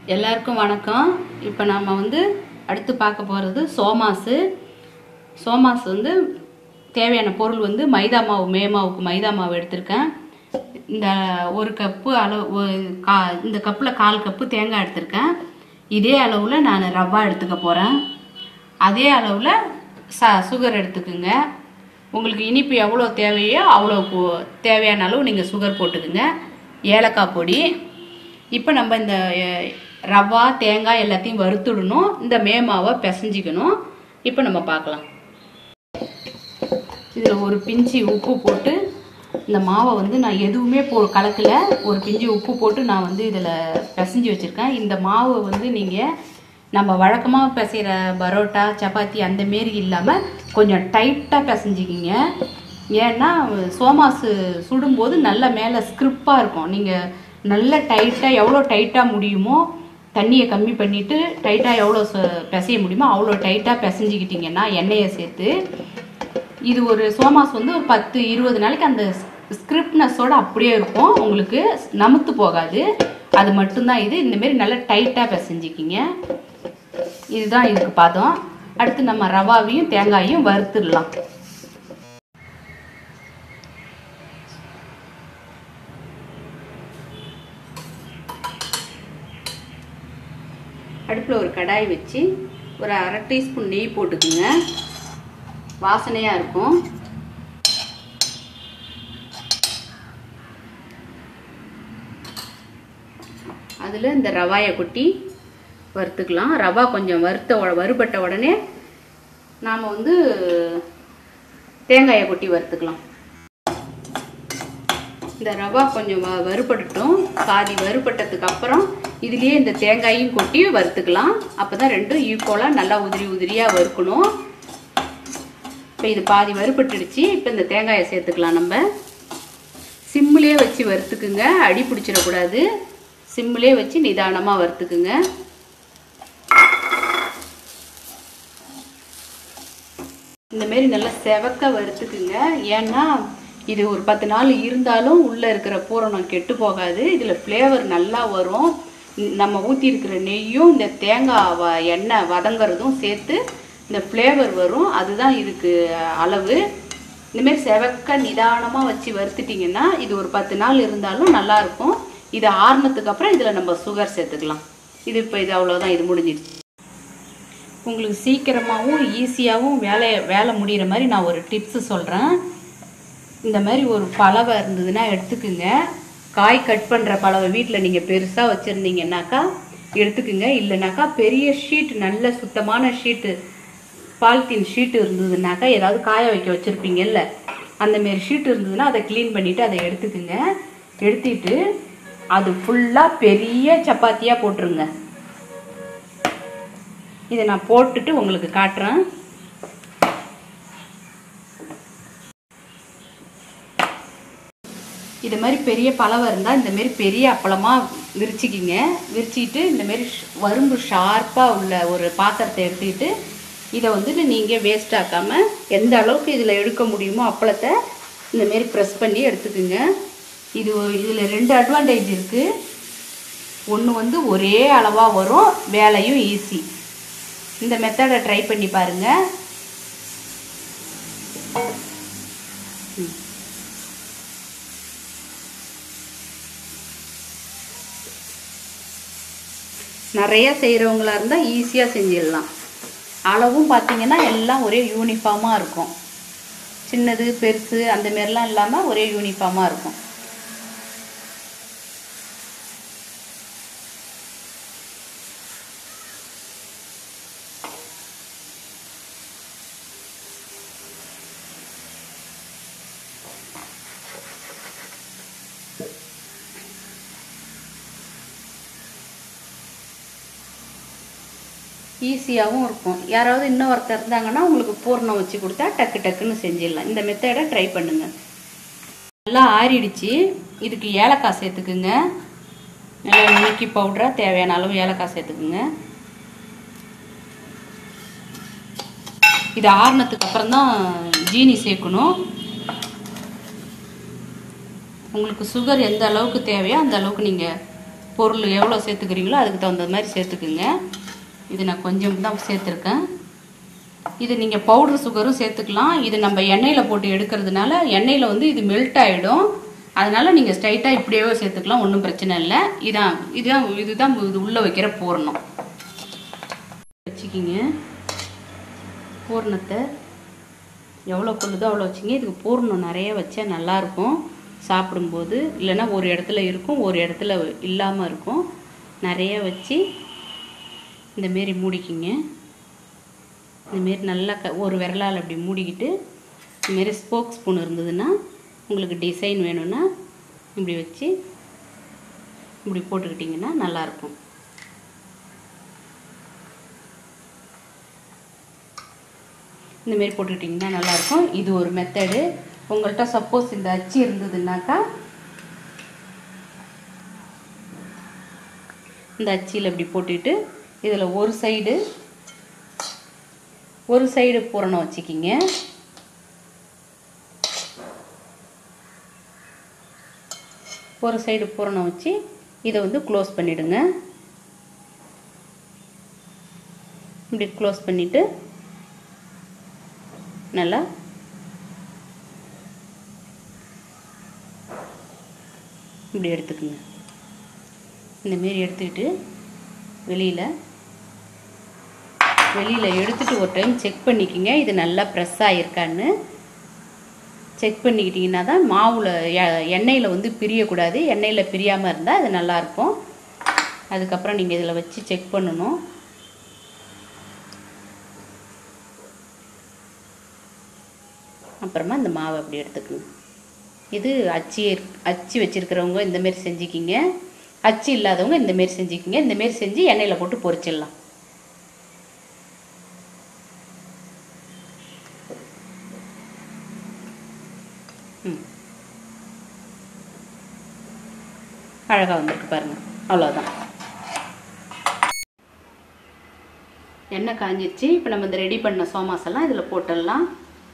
எல்லாருக்கும் வணக்கம் இப்போ நம்ம வந்து அடுத்து பார்க்க போகிறது சோமாஸு சோமாஸ் வந்து தேவையான பொருள் வந்து மைதா மாவு மே மாவுக்கு மைதா மாவு எடுத்திருக்கேன் இந்த ஒரு கப்பு அளவு ஒரு கா இந்த கப்பில் கால் கப்பு தேங்காய் எடுத்திருக்கேன் இதே அளவில் நான் ரவா எடுத்துக்க போகிறேன் அதே அளவில் ச சுகர் எடுத்துக்குங்க உங்களுக்கு இனிப்பு எவ்வளோ தேவையோ அவ்வளோ போ- தேவையான அளவு நீங்கள் சுகர் போட்டுக்குங்க ஏலக்காய் பொடி இப்போ நம்ம இந்த அஹ், ரவா தேங்காய் எல்லாத்தையும் வறுத்துடணும் இந்த மேமாவை பிசைஞ்சிக்கணும் இப்போ நம்ம பார்க்கலாம் இதில் ஒரு பிஞ்சு உப்பு போட்டு இந்த மாவை வந்து நான் எதுவுமே போ கலக்கல ஒரு பிஞ்சு உப்பு போட்டு நான் வந்து இதில் பிசைஞ்சு வச்சுருக்கேன் இந்த மாவு வந்து நீங்கள் நம்ம வழக்கமாக பிசைகிற பரோட்டா சப்பாத்தி அந்த மாரி இல்லாமல் கொஞ்சம் டைட்டாக பிசைஞ்சிக்கிங்க ஏன்னா சோமாசு சுடும்போது நல்ல மேலே ஸ்கிரிப்பாக இருக்கும் நீங்கள் நல்ல டைட்டாக எவ்வளோ டைட்டாக முடியுமோ தண்ணியை கம்மி பண்ணிவிட்டு டைட்டாக எவ்வளோ ச- பிசைய முடியுமோ அவ்வளோ டைட்டாக பிசைஞ்சிக்கிட்டிங்கன்னா எண்ணெயை சேர்த்து இது ஒரு சோமாஸ் வந்து ஒரு பத்து இருபது நாளைக்கு அந்த ஸ்கிரிப்ட்னஸோட அப்படியே இருக்கும் உங்களுக்கு நமுத்து போகாது அது மட்டும்தான் இது இந்த மாதிரி நல்லா டைட்டாக பிசைஞ்சிக்கிங்க இதுதான் இதுக்கு பாதம் அடுத்து நம்ம ரவாவையும் தேங்காயும் வறுத்துடலாம் அடுப்பில் ஒரு கடாய் வச்சு ஒரு அரை டீஸ்பூன் நெய் போட்டுக்குங்க வாசனையாக இருக்கும் அதில் இந்த ரவாயை கொட்டி வறுத்துக்கலாம் ரவா கொஞ்சம் வறுத்த உட- வறுபட்ட உடனே நாம் வந்து தேங்காயை கொட்டி வறுத்துக்கலாம் இந்த ரவா கொஞ்சம் வ வறுபடட்டும் பாதி வறுபட்டதுக்கு அப்புறம் இதுலேயே இந்த தேங்காயும் கொட்டி வறுத்துக்கலாம் அப்போ தான் ரெண்டும் ஈக்குவலாக நல்லா உதிரி உதிரியாக வறுக்கணும் இப்போ இது பாதி வறுபட்டுடுச்சு இப்போ இந்த தேங்காயை சேர்த்துக்கலாம் நம்ம சிம்மிலே வச்சு வறுத்துக்குங்க அடி பிடிச்சிடக்கூடாது சிம்மிலே வச்சு நிதானமாக வறுத்துக்குங்க இந்த மாரி நல்லா செவக்க வறுத்துக்குங்க ஏன்னா இது ஒரு பத்து நாள் இருந்தாலும் உள்ளே இருக்கிற பூரணம் கெட்டு போகாது இதில் ஃப்ளேவர் நல்லா வரும் நம்ம ஊற்றி இருக்கிற நெய்யும் இந்த தேங்காய் வ- எண்ணெய் வதங்குறதும் சேர்த்து இந்த ஃப்ளேவர் வரும் அதுதான் இதுக்கு அளவு இந்தமாரி செவக்க நிதானமாக வச்சு வறுத்துட்டிங்கன்னா இது ஒரு பத்து நாள் இருந்தாலும் நல்லா இருக்கும் இது ஆறுனதுக்கு அப்புறம் இதில் நம்ம சுகர் சேர்த்துக்கலாம் இது இப்போ இது அவ்வளோதான் இது முடிஞ்சிடுச்சு உங்களுக்கு சீக்கிரமாகவும் ஈஸியாகவும் வேலை வேலை முடிகிற மாதிரி நான் ஒரு டிப்ஸு சொல்கிறேன் இந்த மாதிரி ஒரு பலவை இருந்ததுன்னா எடுத்துக்குங்க காய் கட் பண்ணுற பலவை வீட்டில் நீங்கள் பெருசாக வச்சுருந்தீங்கன்னாக்கா எடுத்துக்குங்க இல்லைனாக்கா பெரிய ஷீட் நல்ல சுத்தமான ஷீட்டு பாலித்தீன் ஷீட்டு இருந்ததுனாக்கா ஏதாவது காய வைக்க வச்சுருப்பீங்கல்ல அந்த மாரி ஷீட் இருந்ததுன்னா அதை க்ளீன் பண்ணிவிட்டு அதை எடுத்துக்குங்க எடுத்துட்டு அது ஃபுல்லாக பெரிய சப்பாத்தியாக போட்டுருங்க இதை நான் போட்டுட்டு உங்களுக்கு காட்டுறேன் இது மாதிரி பெரிய பலவை இருந்தால் இந்த மாதிரி பெரிய அப்பளமாக விரிச்சிக்கிங்க விரிச்சிக்கிட்டு இந்த மாதிரி ஷ்- வரும்பு ஷார்ப்பாக உள்ள ஒரு பாத்திரத்தை எடுத்துக்கிட்டு இதை வந்துட்டு நீங்கள் வேஸ்ட் ஆக்காமல் எந்த அளவுக்கு இதில் எடுக்க முடியுமோ அப்பளத்தை இந்த மாதிரி ப்ரெஸ் பண்ணி எடுத்துக்குங்க இது இதில் ரெண்டு அட்வான்டேஜ் இருக்குது ஒன்று வந்து ஒரே அளவாக வரும் வேலையும் ஈஸி இந்த மெத்தடை ட்ரை பண்ணி பாருங்க ம். நிறைய செய்கிறவங்களா இருந்தால் ஈஸியாக செஞ்சிடலாம் அளவும் பார்த்தீங்கன்னா எல்லாம் ஒரே யூனிஃபார்மாக இருக்கும் சின்னது பெருசு அந்த மாரிலாம் இல்லாமல் ஒரே யூனிஃபார்மாக இருக்கும் ஈஸியாகவும் இருக்கும் யாராவது இன்னும் ஒருத்தர் இருந்தாங்கன்னா உங்களுக்கு பூர்ணம் வச்சு கொடுத்தா டக்கு டக்குன்னு செஞ்சிடலாம் இந்த மெத்தடை ட்ரை பண்ணுங்க நல்லா ஆறிடுச்சு இதுக்கு ஏலக்காய் சேர்த்துக்குங்க நல்லா நுணுக்கி பவுடராக தேவையான அளவு ஏலக்காய் சேர்த்துக்குங்க இது ஆறுனதுக்கு அப்புறம் தான் ஜீனி சேர்க்கணும் உங்களுக்கு சுகர் எந்த அளவுக்கு தேவையோ அந்த அளவுக்கு நீங்கள் பொருள் எவ்வளோ சேர்த்துக்கிறீங்களோ அதுக்கு தகுந்த மாதிரி சேர்த்துக்குங்க இது நான் கொஞ்சம் தான் சேர்த்துருக்கேன் இது நீங்கள் பவுடர் சுகரும் சேர்த்துக்கலாம் இது நம்ம எண்ணெயில் போட்டு எடுக்கிறதுனால எண்ணெயில் வந்து இது மெல்ட் ஆகிடும் அதனால நீங்கள் ஸ்ட்ரைட்டாக இப்படியே சேர்த்துக்கலாம் ஒன்றும் பிரச்சனை இல்லை இதான் இதுதான் இதுதான் இது உள்ளே வைக்கிற பூரணம் வச்சுக்கிங்க பூரணத்தை எவ்வளோ கொள்ளுதோ அவ்வளோ வச்சிங்க இதுக்கு பூரணம் நிறைய வச்சா நல்லாயிருக்கும் சாப்பிடும்போது இல்லைன்னா ஒரு இடத்துல இருக்கும் ஒரு இடத்துல இல்லாமல் இருக்கும் நிறைய வச்சு இந்தமாரி மூடிக்கிங்க இந்தமாரி நல்லா க ஒரு விரலால் அப்படி மூடிக்கிட்டு இதுமாரி ஸ்போக் ஸ்பூன் இருந்ததுன்னா உங்களுக்கு டிசைன் வேணும்னா இப்படி வச்சு இப்படி போட்டுக்கிட்டிங்கன்னா நல்லாயிருக்கும் இந்தமாரி போட்டுக்கிட்டிங்கன்னா நல்லாயிருக்கும் இது ஒரு மெத்தடு உங்கள்கிட்ட சப்போஸ் இந்த அச்சு இருந்ததுன்னாக்கா இந்த அச்சியில் இப்படி போட்டுட்டு இதில் ஒரு சைடு ஒரு சைடு பூரணம் வச்சுக்கிங்க ஒரு சைடு பூரணம் வச்சு இதை வந்து க்ளோஸ் பண்ணிவிடுங்க இப்படி க்ளோஸ் பண்ணிவிட்டு நல்லா இப்படி எடுத்துக்குங்க இந்தமாரி எடுத்துக்கிட்டு வெளியில் வெளியில் எடுத்துகிட்டு ஒரு டைம் செக் பண்ணிக்கிங்க இது நல்லா ப்ரெஸ் ஆகிருக்கான்னு செக் பண்ணிக்கிட்டிங்கன்னா தான் மாவில் எண்ணெயில் வந்து பிரியக்கூடாது எண்ணெயில் பிரியாமல் இருந்தால் அது நல்லாயிருக்கும் அதுக்கப்புறம் நீங்கள் இதில் வச்சு செக் பண்ணணும் அப்புறமா இந்த மாவை அப்படி எடுத்துக்கணும் இது அச்சு அச்சு வச்சுருக்கிறவங்க இந்தமாரி செஞ்சுக்கிங்க அச்சு இல்லாதவங்க இந்தமாரி செஞ்சுக்கிங்க இந்தமாரி செஞ்சு எண்ணெயில் போட்டு பொரிச்சிடலாம் ம் அழகாக வந்திருக்கு பாருங்கள் அவ்வளோதான் எண்ணெய் காஞ்சிருச்சு இப்போ நம்ம இந்த ரெடி பண்ண சோமாஸ் எல்லாம் இதில் போட்டுடலாம்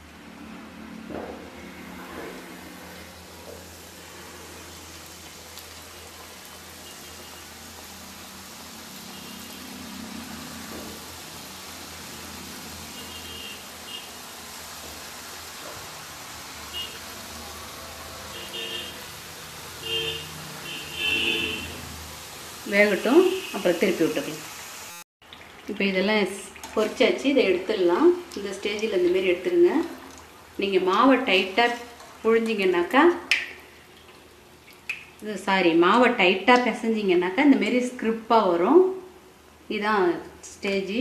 வேகட்டும் அப்புறம் திருப்பி விட்டுக்கலாம் இப்போ இதெல்லாம் பொரிச்சாச்சு இதை எடுத்துடலாம் இந்த ஸ்டேஜில் இந்தமாரி எடுத்துருங்க நீங்கள் மாவை டைட்டாக புழிஞ்சிங்கனாக்கா இது சாரி மாவை டைட்டாக பிசைஞ்சிங்கனாக்கா இந்தமாரி ஸ்கிரிப்பாக வரும் இதுதான் ஸ்டேஜி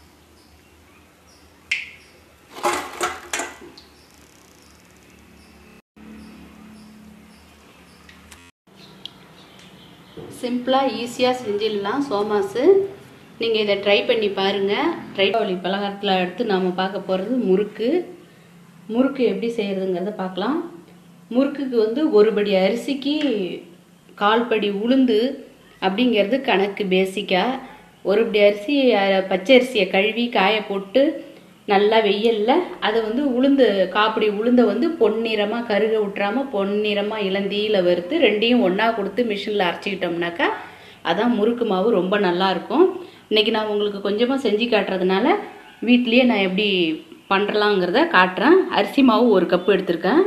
சிம்பிளாக ஈஸியாக செஞ்சிடலாம் சோமாஸு நீங்கள் இதை ட்ரை பண்ணி பாருங்கள் ட்ரைபாவளி பலகாரத்தில் அடுத்து நாம் பார்க்க போகிறது முறுக்கு முறுக்கு எப்படி செய்கிறதுங்கிறத பார்க்கலாம் முறுக்குக்கு வந்து ஒரு படி அரிசிக்கு கால் படி உளுந்து அப்படிங்கிறது கணக்கு பேசிக்காக ஒரு படி அரிசி அஹ், பச்சை அரிசியை கழுவி காய போட்டு நல்லா வெயிலில் அதை வந்து உளுந்து காப்பிடி உளுந்தை வந்து பொன்னிறமாக கருக விட்டுறாம பொன்னிறமாக இளந்தீயில் வறுத்து ரெண்டையும் ஒன்றா கொடுத்து மிஷினில் அரைச்சிக்கிட்டோம்னாக்கா அதான் முறுக்கு மாவு ரொம்ப நல்லா இருக்கும் இன்னைக்கு நான் உங்களுக்கு கொஞ்சமாக செஞ்சு காட்டுறதுனால வீட்லேயே நான் எப்படி பண்ணுறலாங்கிறத காட்டுறேன் அரிசி மாவு ஒரு கப்பு எடுத்திருக்கேன்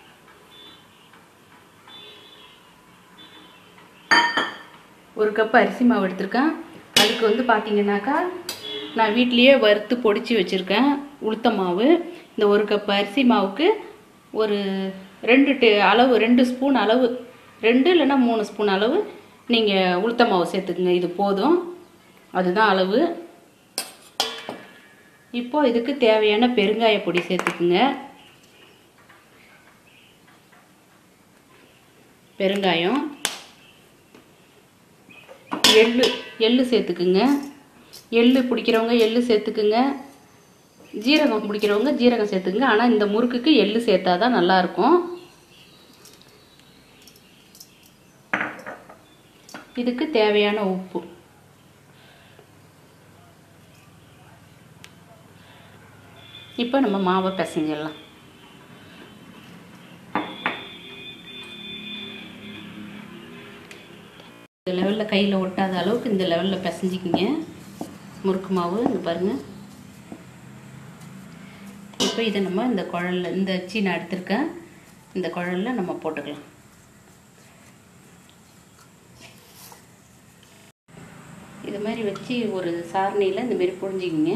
ஒரு கப் அரிசி மாவு எடுத்திருக்கேன் அதுக்கு வந்து பார்த்தீங்கன்னாக்கா நான் வீட்லேயே வறுத்து பொடிச்சு வச்சுருக்கேன் உளுத்த மாவு இந்த ஒரு கப் அரிசி மாவுக்கு ஒரு ரெண்டு டே அளவு ரெண்டு ஸ்பூன் அளவு ரெண்டு இல்லைன்னா மூணு ஸ்பூன் அளவு நீங்கள் உளுத்த மாவு சேர்த்துக்குங்க இது போதும் அதுதான் அளவு இப்போ இதுக்கு தேவையான பெருங்காய பொடி சேர்த்துக்குங்க பெருங்காயம் எள்ளு எள்ளு சேர்த்துக்குங்க எள்ளு பிடிக்கிறவங்க எள்ளு சேர்த்துக்குங்க ஜீரகம் பிடிக்கிறவங்க ஜீரகம் சேர்த்துக்குங்க ஆனால் இந்த முறுக்குக்கு எள்ளு சேர்த்தா தான் நல்லாயிருக்கும் இதுக்கு தேவையான உப்பு இப்போ நம்ம மாவை பிசைஞ்சிடலாம் லெவலில் கையில் ஒட்டாத அளவுக்கு இந்த லெவலில் பிசைஞ்சிக்கிங்க முறுக்கு மாவு இங்கே பாருங்கள் இப்போ இதை நம்ம இந்த குழல்ல இந்த அச்சி நான் எடுத்திருக்கேன் இந்த குழல்ல நம்ம போட்டுக்கலாம் இது மாதிரி வச்சு ஒரு சாரணியில் இந்த மாதிரி புழிஞ்சிக்கிங்க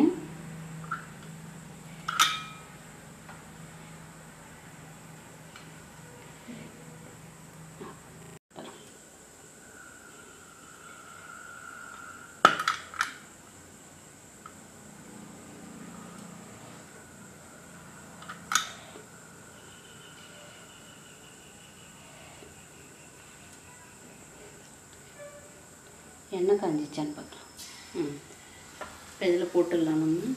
எண்ணெய் காஞ்சிச்சான்னு பார்க்கலாம் ம் இப்போ இதில் போட்டுடலாம் நம்ம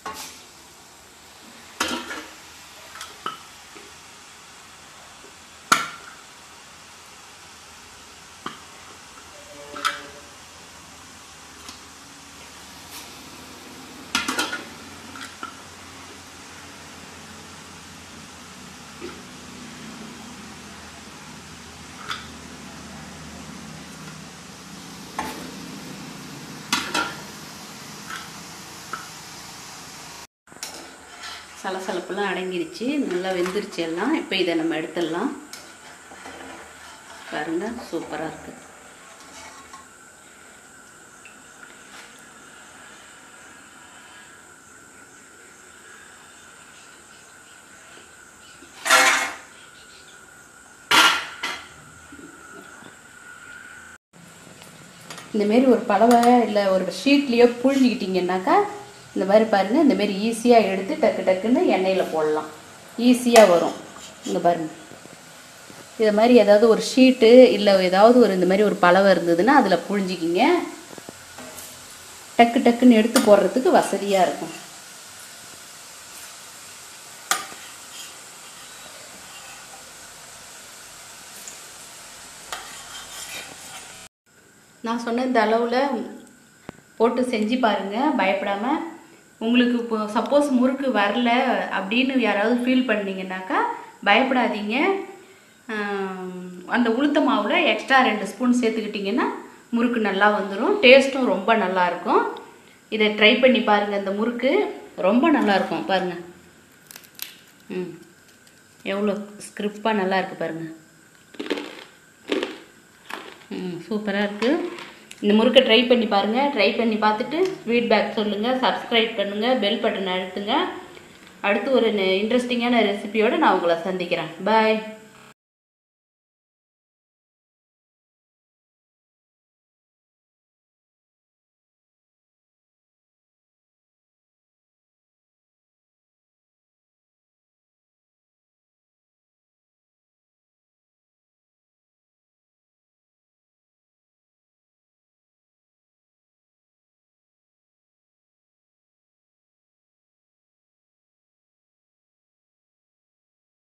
சலசலப்புலாம் அடங்கிருச்சு நல்லா வெந்துருச்சு எல்லாம் இப்போ இதை நம்ம எடுத்துடலாம் பாருங்க சூப்பராக இருக்குது இந்தமாரி ஒரு பலவை இல்லை ஒரு ஷீட்லேயோ புழிஞ்சிக்கிட்டிங்கன்னாக்கா இந்த மாதிரி பாருங்கள் இந்த மாதிரி ஈஸியாக எடுத்து டக்கு டக்குன்னு எண்ணெயில் போடலாம் ஈஸியாக வரும் இங்கே பாருங்கள் இதை மாதிரி ஏதாவது ஒரு ஷீட்டு இல்லை ஏதாவது ஒரு இந்த மாதிரி ஒரு பலவை இருந்ததுன்னா அதில் புழிஞ்சிக்கிங்க டக்கு டக்குன்னு எடுத்து போடுறதுக்கு வசதியாக இருக்கும் நான் சொன்ன இந்த அளவில் போட்டு செஞ்சு பாருங்கள் பயப்படாமல் உங்களுக்கு இப்போ சப்போஸ் முறுக்கு வரல அப்படின்னு யாராவது ஃபீல் பண்ணீங்கன்னாக்கா பயப்படாதீங்க ஆம், அந்த உளுத்த மாவில் எக்ஸ்ட்ரா ரெண்டு ஸ்பூன் சேர்த்துக்கிட்டிங்கன்னா முறுக்கு நல்லா வந்துடும் டேஸ்ட்டும் ரொம்ப நல்லா இருக்கும் இதை ட்ரை பண்ணி பாருங்கள் இந்த முறுக்கு ரொம்ப நல்லா இருக்கும் பாருங்கள் ம் எவ்வளோ ஸ்கிரிப்பாக நல்லா இருக்கு பாருங்கள் ம் சூப்பராக இருக்குது இந்த முறுக்கை ட்ரை பண்ணி பாருங்கள் ட்ரை பண்ணி பார்த்துட்டு ஃபீட்பேக் சொல்லுங்கள் சப்ஸ்கிரைப் பண்ணுங்கள் பெல் பட்டன் அழுத்துங்க அடுத்து ஒரு இன்ட்ரெஸ்டிங்கான ரெசிபியோடு நான் உங்களை சந்திக்கிறேன் பாய்